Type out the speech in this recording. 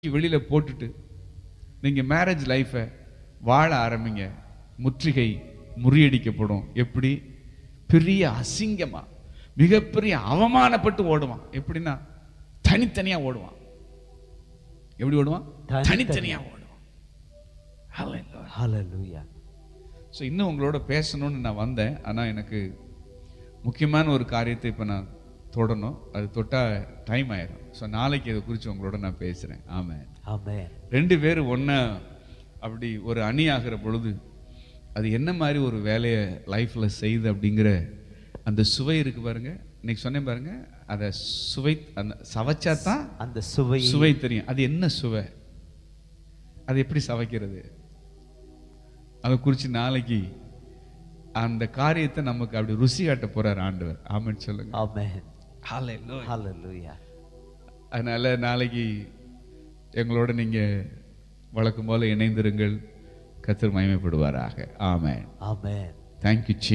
வெளியில போட்டுட்டு நீங்க மேரேஜ் லைஃபை வாழ ஆரம்பிங்க முற்றுகை முறியடிக்கப்படும் எப்படி பெரிய அசிங்கமா மிகப்பெரிய அவமானப்பட்டு ஓடுவான் எப்படின்னா தனித்தனியா ஓடுவான் எப்படி ஓடுவான் தனித்தனியா. தனித்தனியா ஓடுவான் Hallelujah. Hallelujah. ஸோ இன்னும் உங்களோட பேசணும்னு நான் வந்தேன் ஆனால் எனக்கு முக்கியமான ஒரு காரியத்தை இப்போ நான் தொடணும் அது தொட்டால் டைம் ஆயிடும் ஸோ நாளைக்கு இதை குறித்து உங்களோட நான் பேசுகிறேன் ஆமாம் Amen. ரெண்டு பேரும் ஒன்றா அப்படி ஒரு அணி ஆகிற பொழுது அது என்ன மாதிரி ஒரு வேலையை லைஃப்பில் செய்யுது அப்படிங்கிற அந்த சுவை இருக்கு பாருங்க இன்னைக்கு சொன்னேன் பாருங்க அதை சுவை அந்த சவைச்சா தான் அந்த சுவை சுவை தெரியும் அது என்ன சுவை அது எப்படி சவைக்கிறது அதை குறித்து நாளைக்கு அந்த காரியத்தை நமக்கு அப்படி ருசி காட்ட போறார் ஆண்டவர் ஆமென்னு சொல்லுங்க Amen. Hallelujah. Hallelujah. அதனால நாளைக்கு எங்களோட நீங்க வழக்கம் போல இணைந்திருங்கள் கத்தர் மகிமைப்படுவாராக ஆமென் Amen. தேங்க்யூ